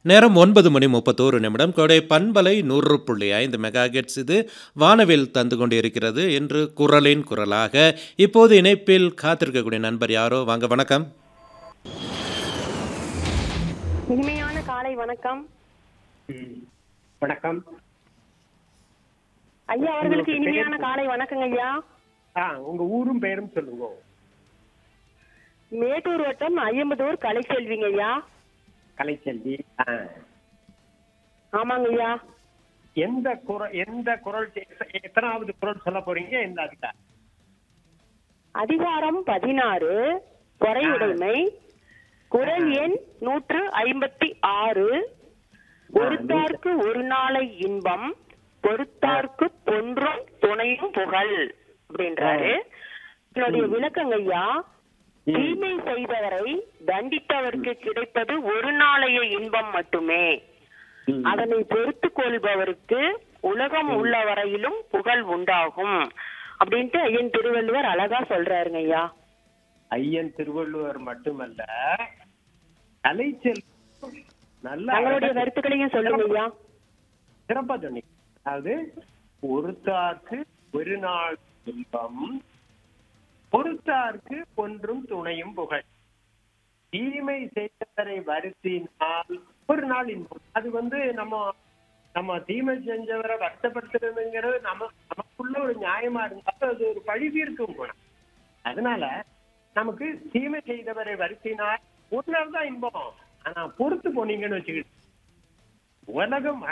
நேரம் ஒன்பது மணி முப்பத்தோரு நிமிடம் கோடை பண்பலை நூறு புள்ளி ஐந்து மெகா ஹெர்ட்ஸ் இது வானவில் தந்து கொண்டிருக்கிறது என்று குரலின் குரலாக இப்போது இணைப்பில் காத்திருக்கக்கூடிய நண்பர் யாரோ வாங்க வணக்கம் இனிமையான காலை வணக்கம் ம். வணக்கம் ஐயா அவர்களுக்கு இனிமையான காலை வணக்கங்க ஐயா ஆ உங்க ஊரும் பெயரும் சொல்லுங்க மேட்டூர் வட்டம் ஐயம்பதூர் கலைச்செல்விங்க ஐயா கலைச்செல்வி ஆ. ஆமாங்க ஐயா எந்த குரல் எந்த குரல் எத்த- எத்தனாவது குரல் சொல்ல போறீங்க எந்த அதிகாரம் அதிகாரம் பதினாறு பொறையுடைமை குரல் எண் நூற்று ஐம்பத்தி ஆறு ஒருத்தார்க்கு ஒரு நாளை இன்பம் பொறுத்தார்க்கு பொன்றும் துணையும் புகழ் அப்படின்றாரு என்னுடைய விளக்கங்க ஐயா தீமை செய்தவரை தண்டித்தவருக்கு கிடைப்பது ஒரு நாளைய இன்பம் மட்டுமே அதனை பொறுத்து கொள்பவருக்கு உலகம் உள்ள வரையிலும் புகழ் உண்டாகும் அப்படின்ட்டு ஐயன் திருவள்ளுவர் அழகா சொல்றாருங்க ஐயா ஐயன் திருவள்ளுவர் மட்டுமல்ல கலைச்செல்வி நல்ல தங்களுடைய அழகா- கருத்துக்களையும் சொல்லுங்க ஐயா சிறப்பா சொன்னீங்க அதாவது ஒருத்தார்க்கு ஒரு நாள் இன்பம் பொறுத்தார்க்கு ஒன்றும் துணையும் புகழ் தீமை செய்தவரை வருத்தினால் ஒரு நாள் இன்பம் அது வந்து நம்ம நம்ம தீமை செஞ்சவரை வருத்தப்படுத்துறதுங்கிறது நம்ம நமக்குள்ள ஒரு நியாயமா இருந்தாலும் அது ஒரு பழி தீர்க்கும் குணம் அதனால நமக்கு தீமை செய்தவரை வருத்தினால் ஒரு நாள் தான் இன்பம் ஆனா பொறுத்து போனீங்கன்னு வச்சுக்கிட்டு உலகம்